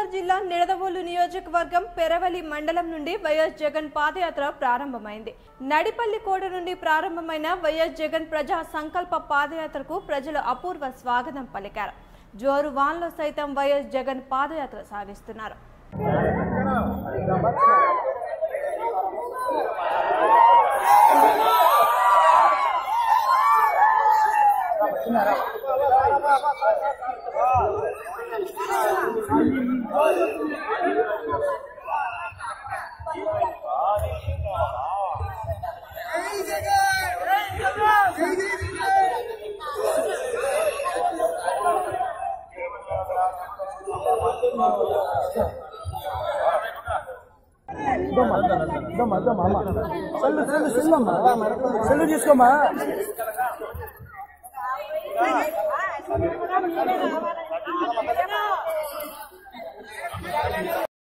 కరీంనగర్ జిల్లా నిడదవోలు నియోజకవర్గం పెరవలి మండలం నుండి వైఎస్ జగన్ పాదయాత్ర ప్రారంభమైంది నడిపల్లి కోట నుండి ప్రారంభమైన వైఎస్ జగన్ ప్రజా సంకల్ప పాదయాత్రకు ప్రజలు అపూర్వ స్వాగతం పలికారు జోరు వాన్లో సైతం వైఎస్ జగన్ పాదయాత్ర సాగిస్తున్నారు ఇదమ్మా ఇదమ్మా అమ్మ సెల్లు సెల్లు సెల్లమ్మా సెల్లు తీసుకోమ్మా Thank you.